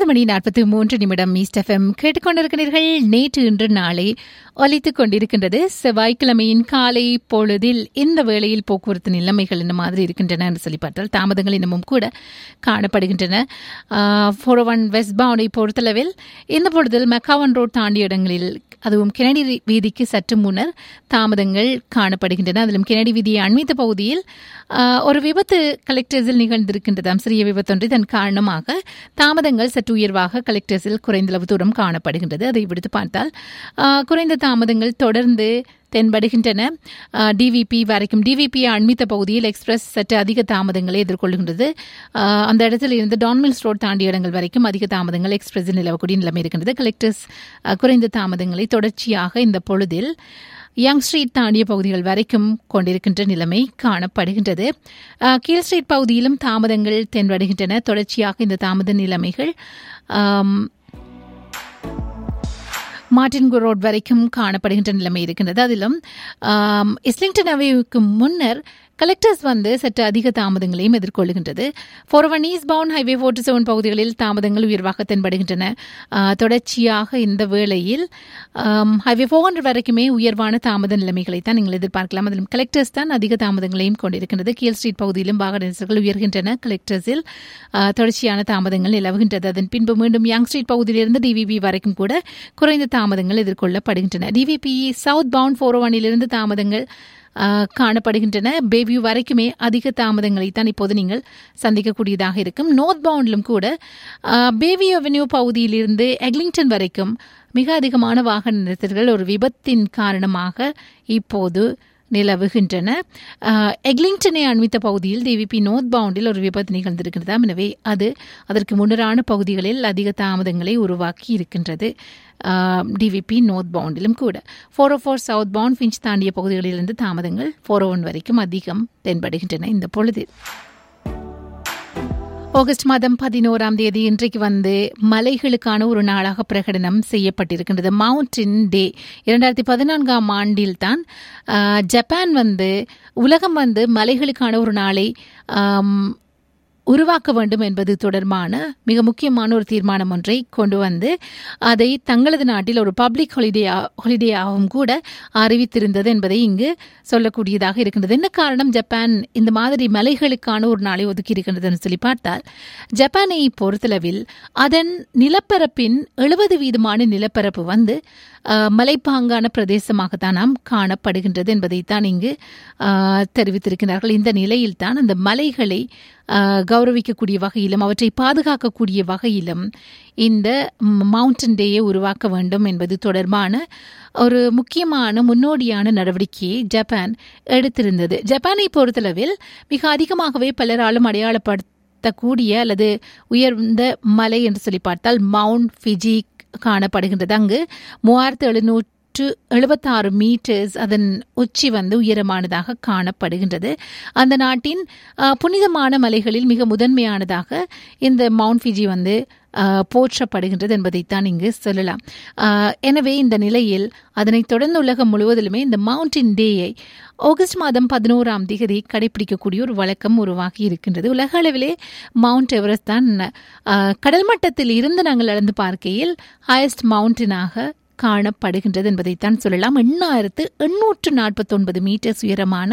மணி நாற்பத்தி மூன்று நிமிடம் ஈஸ்ட் எஃப்எம் கேட்டுக்கொண்டிருக்கிறீர்கள் நேற்று இன்று நாளை ஒலித்துக் கொண்டிருக்கின்றது செவ்வாய்க்கிழமையின் காலை பொழுதில் இந்த வேளையில் போக்குவரத்து நிலைமைகள் இந்த மாதிரி இருக்கின்றன என்று சொல்லி பார்த்தால் தாமதங்கள் இன்னமும் கூட காணப்படுகின்றன ஃபோர் ஒன் வெஸ்ட் பவுனை பொறுத்தளவில் இந்த பொழுதில் மெக்காவன் ரோட் தாண்டிய இடங்களில் அதுவும் கெனடி வீதிக்கு சற்று முன்னர் தாமதங்கள் காணப்படுகின்றன அதிலும் கெனடி வீதியை அண்மித்த பகுதியில் ஒரு விபத்து கலெக்டர்ஸில் நிகழ்ந்திருக்கின்றதாம் சிறிய விபத்தொன்று இதன் காரணமாக தாமதங்கள் சற்று உயர்வாக கலெக்டர்ஸில் குறைந்தளவு தூரம் காணப்படுகின்றது அதை விடுத்து பார்த்தால் குறைந்த தாமதங்கள் தொடர்ந்து தென்படுகின்றன டிவிபி வரைக்கும் டிவிபியை அண்மித்த பகுதியில் எக்ஸ்பிரஸ் சற்று அதிக தாமதங்களை எதிர்கொள்கின்றது அந்த இடத்தில் இருந்து டான்மில்ஸ் ரோட் தாண்டிய இடங்கள் வரைக்கும் அதிக தாமதங்கள் எக்ஸ்பிரஸில் நிலவக்கூடிய நிலைமை இருக்கின்றது கலெக்டர்ஸ் குறைந்த தாமதங்களை தொடர்ச்சியாக இந்த பொழுதில் யங் ஸ்ட்ரீட் தாண்டிய பகுதிகள் வரைக்கும் கொண்டிருக்கின்ற நிலைமை காணப்படுகின்றது கீழ் ஸ்ட்ரீட் பகுதியிலும் தாமதங்கள் தென்படுகின்றன தொடர்ச்சியாக இந்த தாமத நிலைமைகள் மார்டின்கு ரோட் வரைக்கும் காணப்படுகின்ற நிலைமை இருக்கின்றது அதிலும் இஸ்லிங்டன் அவைக்கு முன்னர் கலெக்டர்ஸ் வந்து சற்று அதிக தாமதங்களையும் எதிர்கொள்கின்றது four one east bound highway forty seven பகுதிகளில் தாமதங்கள் உயர்வாக தென்படுகின்றன தொடர்ச்சியாக இந்த வேளையில் ஹைவே ஃபோர் ஹண்ட்ரட் வரைக்குமே உயர்வான தாமத நிலைமைகளை தான் நீங்கள் எதிர்பார்க்கலாம் அதிலும் கலெக்டர்ஸ் தான் அதிக தாமதங்களையும் கொண்டிருக்கின்றது கீழ் ஸ்ட்ரீட் பகுதியிலும் வாகன நெரிசல்கள் உயர்கின்றன கலெக்டர்ஸில் தொடர்ச்சியான தாமதங்கள் நிலவுகின்றது அதன் பின்பு மீண்டும் யங் ஸ்ட்ரீட் பகுதியிலிருந்து டிவிபி வரைக்கும் கூட குறைந்த தாமதங்கள் எதிர்கொள்ளப்படுகின்றன டிவிபி சவுத் பவுண்ட் ஃபோர் ஒனிலிருந்து தாமதங்கள் காணப்படுகின்றன பேவியூ வரைக்குமே அதிக தாமதங்களை தான் இப்போது நீங்கள் சந்திக்கக்கூடியதாக இருக்கும் நோர்த் பவுண்டிலும் கூட பேவியூ அவென்யூ பகுதியிலிருந்து எக்லிங்டன் வரைக்கும் மிக அதிகமான வாகன நிறுத்தல்கள் ஒரு விபத்தின் காரணமாக இப்போது நிலவுகின்றன எக்லிங்டனை அண்மித்த பகுதியில் டிவிபி நோர்த் பவுண்டில் ஒரு விபத்து நிகழ்ந்திருக்கிறதா எனவே அது அதற்கு முன்னரான பகுதிகளில் அதிக தாமதங்களை உருவாக்கி இருக்கின்றது டிவிபி நோர்த் பவுண்டிலும் கூட four oh four south bound Finch தாண்டிய பகுதிகளிலிருந்து தாமதங்கள் ஃபோர் ஒன் வரைக்கும் அதிகம் தென்படுகின்றன இந்த பொழுதில் ஆகஸ்ட் மாதம் பதினோராம் தேதி இன்றைக்கு வந்து மலைகளுக்கான ஒரு நாளாக பிரகடனம் செய்யப்பட்டிருக்கின்றது மவுண்டின் டே இரண்டாயிரத்தி பதினான்காம் ஆண்டில் தான் ஜப்பான் வந்து உலகம் வந்து மலைகளுக்கான ஒரு நாளை உருவாக்க வேண்டும் என்பது தொடர்பான மிக முக்கியமான ஒரு தீர்மானம் ஒன்றை கொண்டு வந்து அதை தங்களது நாட்டில் ஒரு பப்ளிக் ஹாலிடே ஹாலிடேயாகவும் கூட அறிவித்திருந்தது என்பதை இங்கு சொல்லக்கூடியதாக இருக்கின்றது என்ன காரணம் ஜப்பான் இந்த மாதிரி மலைகளுக்கான ஒரு நாளை ஒதுக்கி இருக்கின்றதுன்னு சொல்லி பார்த்தால் ஜப்பானை பொறுத்தளவில் அதன் நிலப்பரப்பின் எழுபது வீதமான நிலப்பரப்பு வந்து மலைப்பாங்கான பிரதேசமாகத்தான் நாம் காணப்படுகின்றது என்பதைத்தான் இங்கு தெரிவித்திருக்கிறார்கள் இந்த நிலையில்தான் அந்த மலைகளை கௌரவிக்கக்கூடிய வகையிலும் அவற்றை பாதுகாக்கக்கூடிய வகையிலும் இந்த மவுண்டன் டேயை உருவாக்க வேண்டும் என்பது தொடர்பான ஒரு முக்கியமான முன்னோடியான நடவடிக்கையை ஜப்பான் எடுத்திருந்தது ஜப்பானை பொறுத்தளவில் மிக அதிகமாகவே பலராலும் அடையாளப்படுத்தக்கூடிய அல்லது உயர்ந்த மலை என்று சொல்லி பார்த்தால் மவுண்ட் ஃபிஜி காணப்படுகின்றது அங்கு மூவாயிரத்து எழுநூற்று எழுபத்தாறு மீட்டர்ஸ் அதன் உச்சி வந்து உயரமானதாக காணப்படுகின்றது அந்த நாட்டின் புனிதமான மலைகளில் மிக முதன்மையானதாக இந்த மவுண்ட் ஃபிஜி வந்து போற்றப்படுகின்றது என்பதைத்தான் இங்கு சொல்லலாம் எனவே இந்த நிலையில் அதனைத் தொடர்ந்து உலகம் முழுவதிலுமே இந்த மவுண்டின் டேயை ஆகஸ்ட் மாதம் பதினோராம் தேதி கடைபிடிக்கக்கூடிய ஒரு வழக்கம் உருவாகி இருக்கின்றது உலக அளவிலே மவுண்ட் எவரெஸ்ட் தான் கடல் மட்டத்தில் இருந்து நாங்கள் அளந்து பார்க்கையில் ஹையஸ்ட் மவுண்டனாக காணப்படுகின்றது என்பதைத்தான் சொல்லலாம் எண்ணாயிரத்து எண்ணூற்று நாற்பத்தி ஒன்பது மீட்டர்ஸ் உயரமான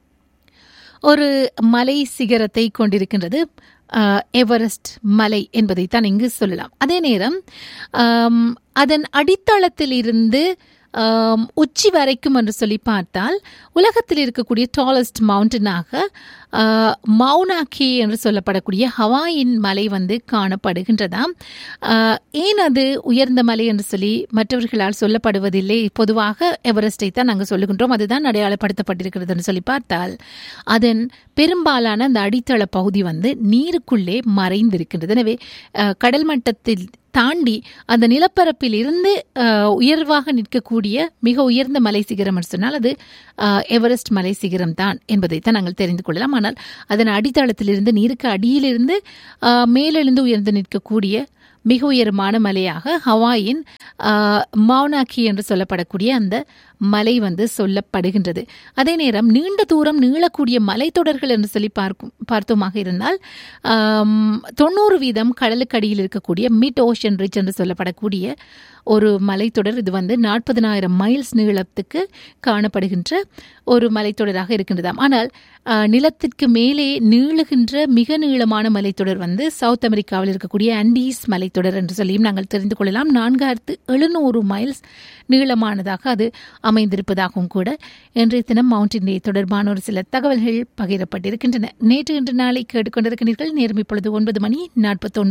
ஒரு மலை சிகரத்தை கொண்டிருக்கின்றது எவரெஸ்ட் மலை என்பதைத்தான் இங்கு சொல்லலாம் அதே நேரம் அதன் அடித்தளத்தில் இருந்து உச்சி வரைக்கும் என்று சொல்லி பார்த்தால் உலகத்தில் இருக்கக்கூடிய டாலஸ்ட் மவுண்டனாக மவுனாக்கி என்று சொல்லப்படக்கூடிய ஹவாயின் மலை வந்து காணப்படுகின்றதாம் ஏன் அது உயர்ந்த மலை என்று சொல்லி மற்றவர்களால் சொல்லப்படுவதில்லை பொதுவாக எவரெஸ்டை தான் நாங்கள் சொல்லுகின்றோம் அதுதான் அடையாளப்படுத்தப்பட்டிருக்கிறதுன்னு சொல்லி பார்த்தால் அதன் பெரும்பாலான அந்த அடித்தள பகுதி வந்து நீருக்குள்ளே மறைந்திருக்கின்றது எனவே கடல் மட்டத்தில் தாண்டி அந்த நிலப்பரப்பில் இருந்து உயர்வாக நிற்கக்கூடிய மிக உயர்ந்த மலை சிகரம் சொன்னால் அது எவரெஸ்ட் மலை சிகரம் தான் என்பதைத்தான் நாங்கள் தெரிந்து கொள்ளலாம் ஆனால் அதன் அடித்தளத்திலிருந்து நீருக்கு அடியிலிருந்து மேலெழுந்து உயர்ந்து நிற்கக்கூடிய மிக உயரமான மலையாக ஹவாயின் மவுனாக்கி என்று சொல்லப்படக்கூடிய அந்த மலை வந்து சொல்லப்படுகின்றது அதே நேரம் நீண்ட தூரம் நீளக்கூடிய மலைத்தொடர்கள் என்று சொல்லி பார்க்கும் பார்த்தோமாக இருந்தால் ஆம், தொண்ணூறு வீதம் கடலுக்கடியில் இருக்கக்கூடிய மிட் ஓஷன் ரிச் என்று சொல்லப்படக்கூடிய ஒரு மலைத்தொடர் இது வந்து நாற்பதனாயிரம் மைல்ஸ் நீளத்துக்கு காணப்படுகின்ற ஒரு மலைத்தொடராக இருக்கின்றதாம் ஆனால் ஆ, நிலத்திற்கு மேலே நீளுகின்ற மிக நீளமான மலைத்தொடர் வந்து சவுத் அமெரிக்காவில் இருக்கக்கூடிய ஆண்டீஸ் மலைத்தொடர் என்று சொல்லியும் நாங்கள் தெரிந்து கொள்ளலாம் நான்காயிரத்து எழுநூறு மைல்ஸ் நீளமானதாக அது அமைந்திருப்பதாகவும் கூட இன்றைய தினம் மவுண்டன் டே தொடர்பான ஒரு சில தகவல்கள் பகிரப்பட்டிருக்கின்றன நேற்று இன்று நாளை கேட்டுக்கொண்டிருக்கிறீர்கள் நேரம் இப்பொழுது ஒன்பது மணி நாற்பத்தொன்று